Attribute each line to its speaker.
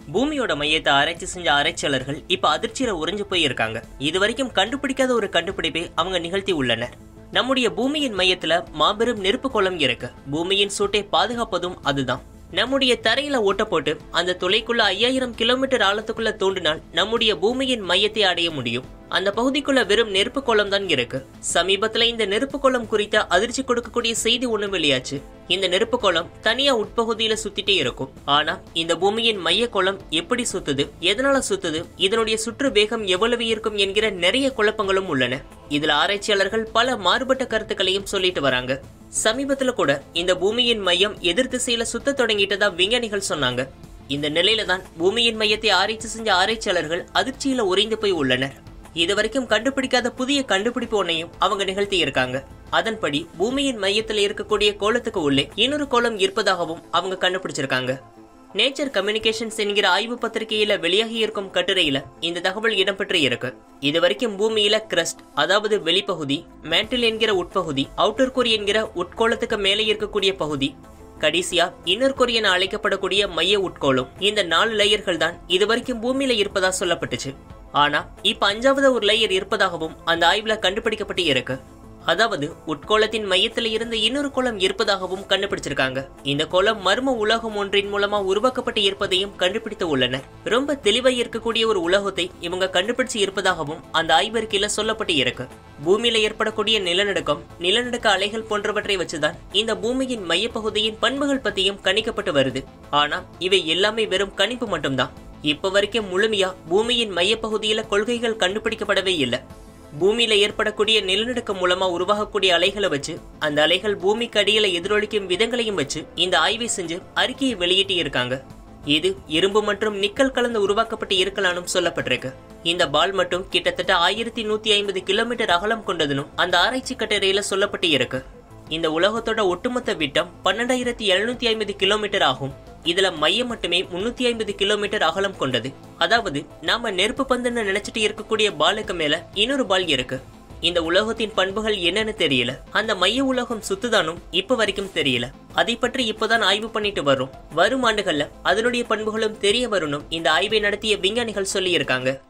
Speaker 1: பூமியோட மையத்தை ஆராய்ச்சி செஞ்ச ஆராய்ச்சியாளர்கள் இப்ப அதிர்ச்சியில உறைஞ்சு போயிருக்காங்க இதுவரைக்கும் கண்டுபிடிக்காத ஒரு கண்டுபிடிப்பை அவங்க நிகழ்த்தி உள்ளனர் நம்முடைய பூமியின் மையத்துல மாபெரும் நெருப்பு குளம் இருக்கு பூமியின் சூட்டை பாதுகாப்பதும் அதுதான் நம்முடைய தரையில ஓட்ட போட்டு அந்த துளைக்குள்ள ஐயாயிரம் கிலோமீட்டர் ஆழத்துக்குள்ள தோண்டினால் நம்முடைய பூமியின் மையத்தை அடைய முடியும் அந்த பகுதிக்குள்ள வெறும் நெருப்பு குளம் தான் இருக்கு சமீபத்துல இந்த நெருப்பு குளம் குறித்த அதிர்ச்சி கொடுக்கக்கூடிய செய்தி ஒண்ணு வெளியாச்சு இந்த நெருப்பு குளம் தனியா உட்பகுதியில சுத்திட்டே இருக்கும் ஆனா இந்த பூமியின் மைய குளம் எப்படி சுத்துது எதனால சுத்துது இதனுடைய சுற்று வேகம் எவ்வளவு இருக்கும் என்கிற நிறைய குழப்பங்களும் உள்ளன இதுல ஆராய்ச்சியாளர்கள் பல மாறுபட்ட கருத்துக்களையும் சொல்லிட்டு வராங்க சமீபத்துல கூட இந்த பூமியின் மையம் எதிர் திசையில சுத்த தொடங்கிட்டதா விஞ்ஞானிகள் சொன்னாங்க இந்த நிலையில தான் பூமியின் மையத்தை ஆராய்ச்சி செஞ்ச ஆராய்ச்சியாளர்கள் அதிர்ச்சியில உறைந்து போய் உள்ளனர் இதுவரைக்கும் கண்டுபிடிக்காத புதிய கண்டுபிடிப்பு ஒன்னையும் அவங்க நிகழ்த்தி இருக்காங்க அதன்படி பூமியின் மையத்தில் இருக்கக்கூடிய கோலத்துக்கு உள்ளே இன்னொரு கோலம் இருப்பதாகவும் அவங்க கண்டுபிடிச்சிருக்காங்க நேச்சர் கம்யூனிகேஷன்ஸ் என்கிற ஆய்வு பத்திரிகையில வெளியாகி இருக்கும் கட்டுரையில இந்த தகவல் இடம்பெற்று இருக்கு இதுவரைக்கும் பூமியில கிரஸ்ட் அதாவது வெளிப்பகுதி மேண்டில் என்கிற உட்பகுதி அவுட்டர் கோர் என்கிற உட்கோளத்துக்கு மேலே இருக்கக்கூடிய பகுதி கடைசியா இன்னர் கோர் என அழைக்கப்படக்கூடிய மைய உட்கோளம் இந்த நாலு லேயர்கள் தான் இதுவரைக்கும் பூமியில இருப்பதா சொல்லப்பட்டுச்சு ஆனா இப்ப அஞ்சாவது ஒரு லேயர் இருப்பதாகவும் அந்த ஆய்வுல கண்டுபிடிக்கப்பட்டு இருக்கு அதாவது உட்கோளத்தின் மையத்தில் இருந்து இன்னொரு கோளம் இருப்பதாகவும் கண்டுபிடிச்சிருக்காங்க இந்த கோளம் மர்ம உலகம் ஒன்றின் மூலமா உருவாக்கப்பட்டு இருப்பதையும் கண்டுபிடித்து உள்ளனர் ரொம்ப தெளிவாய் இருக்கக்கூடிய ஒரு உலகத்தை இவங்க கண்டுபிடிச்சு இருப்பதாகவும் அந்த ஆய்வறிக்கையில சொல்லப்பட்டு இருக்கு பூமியில ஏற்படக்கூடிய நிலநடுக்கம் நிலநடுக்க அலைகள் போன்றவற்றை வச்சுதான் இந்த பூமியின் மையப்பகுதியின் பண்புகள் பத்தியும் கணிக்கப்பட்டு வருது ஆனா இவை எல்லாமே வெறும் கணிப்பு மட்டும்தான் இப்ப வரைக்கும் முழுமையா பூமியின் மையப்பகுதியில கொள்கைகள் கண்டுபிடிக்கப்படவே இல்லை பூமியில ஏற்படக்கூடிய நிலநடுக்கம் மூலமா உருவாகக்கூடிய அலைகளை வச்சு அந்த அலைகள் பூமிக்கு அடியில எதிரொலிக்கும் விதங்களையும் வச்சு இந்த ஆய்வை செஞ்சு அறிக்கையை வெளியிட்டு இருக்காங்க இது இரும்பு மற்றும் நிக்கல் கலந்து உருவாக்கப்பட்டு இருக்கலாம்னு சொல்லப்பட்டிருக்கு இந்த பால் மட்டும் கிட்டத்தட்ட ஆயிரத்தி நூத்தி ஐம்பது கிலோமீட்டர் அகலம் கொண்டதுனும் அந்த ஆராய்ச்சி கட்டுரையில சொல்லப்பட்டு இருக்கு இந்த உலகத்தோட ஒட்டுமொத்த விட்டம் பன்னெண்டாயிரத்தி எழுநூத்தி ஐம்பது கிலோமீட்டர் ஆகும் இதுல மையம் மட்டுமே முன்னூத்தி ஐம்பது கிலோமீட்டர் அகலம் கொண்டது அதாவது நாம நெருப்பு பந்துன்னு நினைச்சிட்டு இருக்கக்கூடிய பாலுக்கு மேல இன்னொரு பால் இருக்கு இந்த உலகத்தின் பண்புகள் என்னன்னு தெரியல அந்த மைய உலகம் சுத்துதானும் இப்ப வரைக்கும் தெரியல அதை பற்றி இப்பதான் ஆய்வு பண்ணிட்டு வர்றோம் வரும் ஆண்டுகள்ல அதனுடைய பண்புகளும் தெரிய வரணும் இந்த ஆய்வை நடத்திய விஞ்ஞானிகள் சொல்லி இருக்காங்க